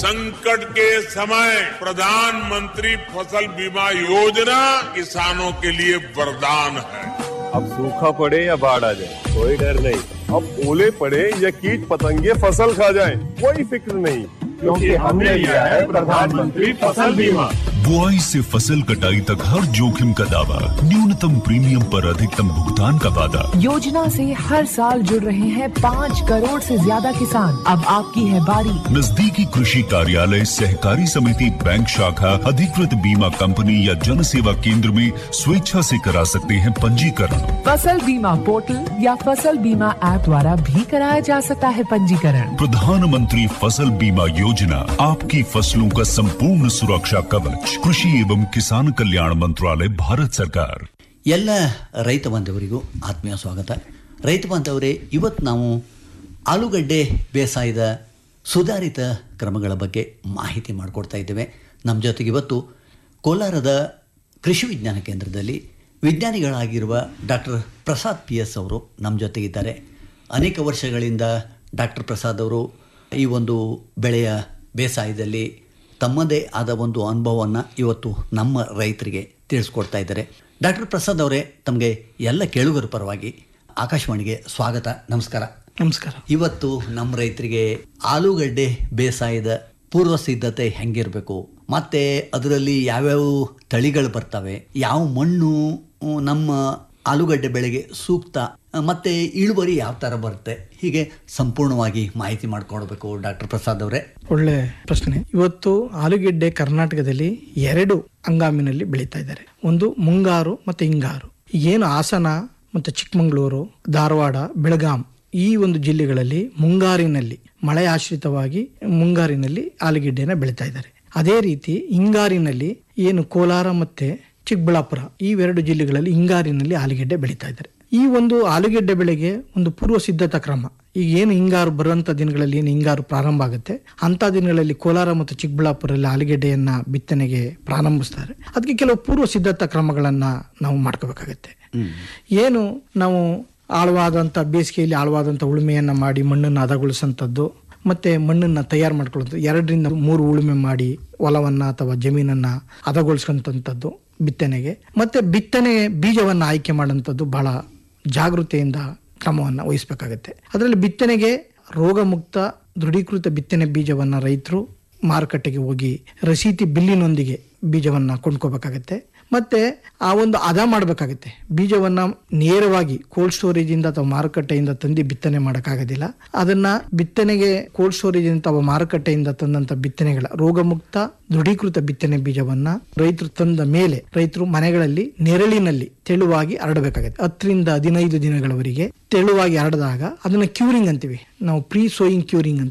संकट के समय प्रधानमंत्री फसल बीमा योजना किसानों के लिए वरदान है अब सूखा पड़े या बाढ़ आ जाए कोई डर नहीं अब ओले पड़े या कीट पतंगे फसल खा जाए कोई फिक्र नहीं क्योंकि हमने लिया है प्रधानमंत्री फसल बीमा बुआई से फसल कटाई तक हर जोखिम का दावा न्यूनतम प्रीमियम पर अधिकतम भुगतान का वादा योजना से हर साल जुड़ रहे हैं पाँच करोड़ से ज्यादा किसान अब आपकी है बारी नजदीकी कृषि कार्यालय सहकारी समिति बैंक शाखा अधिकृत बीमा कंपनी या जन सेवा केंद्र में स्वेच्छा से करा सकते हैं पंजीकरण फसल बीमा पोर्टल या फसल बीमा ऐप द्वारा भी कराया जा सकता है पंजीकरण प्रधानमंत्री फसल बीमा योजना आपकी फसलों का संपूर्ण सुरक्षा कवच कृषि एवं किसान कल्याण मंत्रालय भारत सरकार ಎಲ್ಲ ರೈತ ಬಾಂಧವರಿಗೂ ಆತ್ಮೀಯ ಸ್ವಾಗತ ರೈತ ಬಾಂಧವರೇ ಇವತ್ತು ನಾವು ಆಲೂಗಡ್ಡೆ ಬೇಸಾಯದ ಸುಧಾರಿತ ಕ್ರಮಗಳ ಬಗ್ಗೆ ಮಾಹಿತಿ ಮಾಡಿಕೊಡ್ತಾ ಇದ್ದೇವೆ ನಮ್ಮ ಜೊತೆಗೆ ಇವತ್ತು ಕೋಲಾರದ ಕೃಷಿ ವಿಜ್ಞಾನ ಕೇಂದ್ರದಲ್ಲಿ ವಿಜ್ಞಾನಿಗಳಾಗಿರುವ ಡಾಕ್ಟರ್ ಪ್ರಸಾದ್ ಪಿ ಎಸ್ ಅವರು ನಮ್ಮ ಜೊತೆಗಿದ್ದಾರೆ ಅನೇಕ ವರ್ಷಗಳಿಂದ ಡಾಕ್ಟರ್ ಪ್ರಸಾದ್ ಅವರು ಈ ಒಂದು ಬೆಳೆಯ ಬೇಸಾಯದಲ್ಲಿ ತಮ್ಮದೇ ಆದ ಒಂದು ಅನುಭವವನ್ನು ಇವತ್ತು ನಮ್ಮ ರೈತರಿಗೆ ತಿಳಿಸ್ಕೊಡ್ತಾ ಇದ್ದಾರೆ ಡಾಕ್ಟರ್ ಪ್ರಸಾದ್ ಅವರೇ ತಮಗೆ ಎಲ್ಲ ಕೇಳುಗರ ಪರವಾಗಿ ಆಕಾಶವಾಣಿಗೆ ಸ್ವಾಗತ ನಮಸ್ಕಾರ ನಮಸ್ಕಾರ ಇವತ್ತು ನಮ್ಮ ರೈತರಿಗೆ ಆಲೂಗಡ್ಡೆ ಬೇಸಾಯದ ಪೂರ್ವ ಸಿದ್ಧತೆ ಹೆಂಗಿರಬೇಕು ಮತ್ತು ಅದರಲ್ಲಿ ಯಾವ್ಯಾವ ತಳಿಗಳು ಬರ್ತವೆ ಯಾವ ಮಣ್ಣು ಉ, ನಮ್ಮ ಆಲೂಗಡ್ಡೆ ಬೆಳೆಗೆ ಸೂಕ್ತ ಮತ್ತು ಇಳುವರಿ ಯಾವ ಥರ ಬರುತ್ತೆ ಹೀಗೆ ಸಂಪೂರ್ಣವಾಗಿ ಮಾಹಿತಿ ಮಾಡ್ಕೊಡ್ಬೇಕು ಡಾಕ್ಟರ್ ಪ್ರಸಾದ್ ಅವರೇ ಒಳ್ಳೆ ಪ್ರಶ್ನೆ ಇವತ್ತು ಆಲೂಗೆಡ್ಡೆ ಕರ್ನಾಟಕದಲ್ಲಿ ಎರಡು ಹಂಗಾಮಿನಲ್ಲಿ ಬೆಳೀತಾ ಇದ್ದಾರೆ ಒಂದು ಮುಂಗಾರು ಮತ್ತೆ ಹಿಂಗಾರು ಏನು ಹಾಸನ ಮತ್ತು ಚಿಕ್ಕಮಗಳೂರು ಧಾರವಾಡ ಬೆಳಗಾಂ ಈ ಒಂದು ಜಿಲ್ಲೆಗಳಲ್ಲಿ ಮುಂಗಾರಿನಲ್ಲಿ ಮಳೆ ಆಶ್ರಿತವಾಗಿ ಮುಂಗಾರಿನಲ್ಲಿ ಆಲೂಗೆಡ್ಡೆನ ಬೆಳೀತಾ ಇದ್ದಾರೆ ಅದೇ ರೀತಿ ಹಿಂಗಾರಿನಲ್ಲಿ ಏನು ಕೋಲಾರ ಮತ್ತೆ ಚಿಕ್ಕಬಳ್ಳಾಪುರ ಇವೆರಡು ಜಿಲ್ಲೆಗಳಲ್ಲಿ ಹಿಂಗಾರಿನಲ್ಲಿ ಆಲೂಗೆಡ್ಡೆ ಬೆಳೀತಾ ಇದ್ದಾರೆ ಈ ಒಂದು ಆಲೂಗೆಡ್ಡೆ ಬೆಳೆಗೆ ಒಂದು ಪೂರ್ವ ಸಿದ್ಧತಾ ಕ್ರಮ ಈಗ ಏನು ಹಿಂಗಾರು ಬರುವಂತ ದಿನಗಳಲ್ಲಿ ಏನು ಹಿಂಗಾರು ಪ್ರಾರಂಭ ಆಗುತ್ತೆ ಅಂತ ದಿನಗಳಲ್ಲಿ ಕೋಲಾರ ಮತ್ತು ಚಿಕ್ಕಬಳ್ಳಾಪುರಲ್ಲಿ ಆಲೂಗೆಡ್ಡೆಯನ್ನ ಬಿತ್ತನೆಗೆ ಪ್ರಾರಂಭಿಸ್ತಾರೆ ಅದಕ್ಕೆ ಕೆಲವು ಪೂರ್ವ ಸಿದ್ಧತಾ ಕ್ರಮಗಳನ್ನ ನಾವು ಮಾಡ್ಕೋಬೇಕಾಗತ್ತೆ ಏನು ನಾವು ಆಳವಾದಂಥ ಬೇಸಿಗೆಯಲ್ಲಿ ಆಳವಾದಂಥ ಉಳುಮೆಯನ್ನ ಮಾಡಿ ಮಣ್ಣನ್ನು ಹದಗೊಳಿಸೋಂಥದ್ದು ಮತ್ತೆ ಮಣ್ಣನ್ನ ತಯಾರು ಮಾಡ್ಕೊಳ್ಳೋದು ಎರಡರಿಂದ ಮೂರು ಉಳುಮೆ ಮಾಡಿ ಹೊಲವನ್ನ ಅಥವಾ ಜಮೀನನ್ನ ಹದಗೊಳಿಸ್ಕೊಂಥದ್ದು ಬಿತ್ತನೆಗೆ ಮತ್ತೆ ಬಿತ್ತನೆ ಬೀಜವನ್ನ ಆಯ್ಕೆ ಮಾಡೋಂಥದ್ದು ಬಹಳ ಜಾಗೃತೆಯಿಂದ ಕ್ರಮವನ್ನು ವಹಿಸಬೇಕಾಗತ್ತೆ ಅದರಲ್ಲಿ ಬಿತ್ತನೆಗೆ ರೋಗಮುಕ್ತ ದೃಢೀಕೃತ ಬಿತ್ತನೆ ಬೀಜವನ್ನ ರೈತರು ಮಾರುಕಟ್ಟೆಗೆ ಹೋಗಿ ರಸೀತಿ ಬಿಲ್ಲಿನೊಂದಿಗೆ ಬೀಜವನ್ನ ಕೊಂಡ್ಕೋಬೇಕಾಗತ್ತೆ ಮತ್ತೆ ಆ ಒಂದು ಹದ ಮಾಡಬೇಕಾಗುತ್ತೆ ಬೀಜವನ್ನ ನೇರವಾಗಿ ಕೋಲ್ಡ್ ಸ್ಟೋರೇಜ್ ಇಂದ ಅಥವಾ ಮಾರುಕಟ್ಟೆಯಿಂದ ತಂದು ಬಿತ್ತನೆ ಮಾಡೋಕ್ಕಾಗೋದಿಲ್ಲ ಅದನ್ನ ಬಿತ್ತನೆಗೆ ಕೋಲ್ಡ್ ಸ್ಟೋರೇಜ್ ಅಥವಾ ಮಾರುಕಟ್ಟೆಯಿಂದ ತಂದಂತ ಬಿತ್ತನೆಗಳ ರೋಗಮುಕ್ತ ದೃಢೀಕೃತ ಬಿತ್ತನೆ ಬೀಜವನ್ನ ರೈತರು ತಂದ ಮೇಲೆ ರೈತರು ಮನೆಗಳಲ್ಲಿ ನೆರಳಿನಲ್ಲಿ ತೆಳುವಾಗಿ ಹರಡಬೇಕಾಗುತ್ತೆ ಹತ್ತರಿಂದ ಹದಿನೈದು ದಿನಗಳವರೆಗೆ ತೆಳುವಾಗಿ ಹರಡಿದಾಗ ಅದನ್ನ ಕ್ಯೂರಿಂಗ್ ಅಂತೀವಿ ನಾವು ಪ್ರೀ ಸೋಯಿಂಗ್ ಕ್ಯೂರಿಂಗ್ ಅಂತ